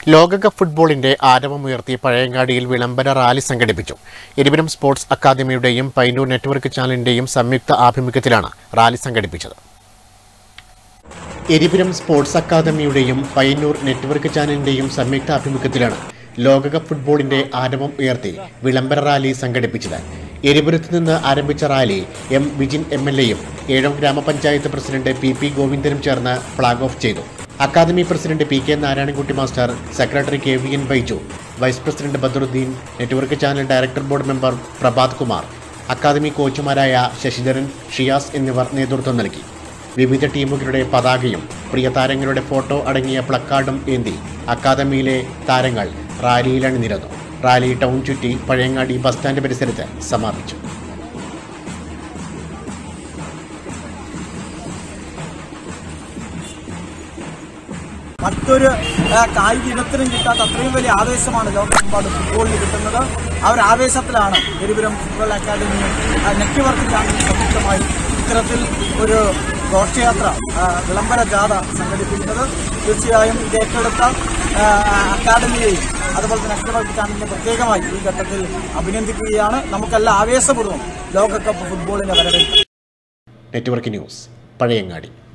ലോകകപ്പ് ഫുട്ബോളിന്റെ ആരവമുയർത്തി പഴയങ്ങാടിയിൽ വിളംബര റാലി സംഘടിപ്പിച്ചു എരിപുരം സ്പോർട്സ് അക്കാദമിയുടെയും പൈനൂർ നെറ്റ്വർക്ക് ചാനലിന്റെയും സംയുക്ത ആഭിമുഖ്യത്തിലാണ് റാലി സംഘടിപ്പിച്ചത് എരിപുരം സ്പോർട്സ് അക്കാദമിയുടെയും പയ്യന്നൂർ നെറ്റ്വർക്ക് ചാനലിന്റെയും സംയുക്ത ആഭിമുഖ്യത്തിലാണ് ലോകകപ്പ് ഫുട്ബോളിന്റെ ആരവം ഉയർത്തി വിളംബര റാലി സംഘടിപ്പിച്ചത് എരിപുരത്ത് നിന്ന് ആരംഭിച്ച rally M Vijin M L എയും ഏഴം ഗ്രാമപഞ്ചായത്ത് പ്രസിഡന്റ് പി പി ഗോവിന്ദനും ചേർന്ന് ഫ്ളാഗ് ഓഫ് ചെയ്തു academy president P K Narayanankutty master secretary K V N Baiju vice president Badaruddin network channel director board member Prabhath Kumar academy കോച്ചുമാരായ ശശിധരൻ ഷിയാസ് എന്നിവർ നേതൃത്വം നൽകി വിവിധ ടീമുകളുടെ പതാകയും പ്രിയ താരങ്ങളുടെ ഫോട്ടോ അടങ്ങിയ പ്ലക്കാർഡും ഏന്തി അക്കാദമിയിലെ താരങ്ങൾ റാലിയിൽ അണിനിരന്നു റാലി ടൗൺ ചുറ്റി പഴയങ്ങാടി ബസ് സ്റ്റാൻഡ് പരിസരത്ത് സമാപിച്ചു മറ്റൊരു ആ, കായിക ഇനത്തിനും കിട്ടാത്ത അത്രയും വലിയ ആവേശമാണ് ലോകമെമ്പാടും ഫുട്ബോളിന് കിട്ടുന്നത് ആ ഒരു ആവേശത്തിലാണ് എരിപുരം ഫുട്ബോൾ അക്കാദമിയും ആ, നെറ്റ്വർക്ക് ചാനലും സംയുക്തമായി ഇത്തരത്തിൽ ഒരു ഘോഷയാത്ര ആ, വിളംബര ജാഥ സംഘടിപ്പിക്കുന്നത് തീർച്ചയായും ഇത് ഏറ്റെടുത്ത ആ, അക്കാദമിയെയും അതുപോലെ തന്നെ നെറ്റ്വർക്ക് ചാനലിനെ പ്രത്യേകമായി ഈ ഘട്ടത്തിൽ അഭിനന്ദിക്കുകയാണ് നമുക്കെല്ലാം ആവേശപൂർവ്വം ലോകകപ്പ് ഫുട്ബോളിനെ വരവേൽക്കാം നെറ്റ്വർക്ക് ന്യൂസ് പഴയങ്ങാടി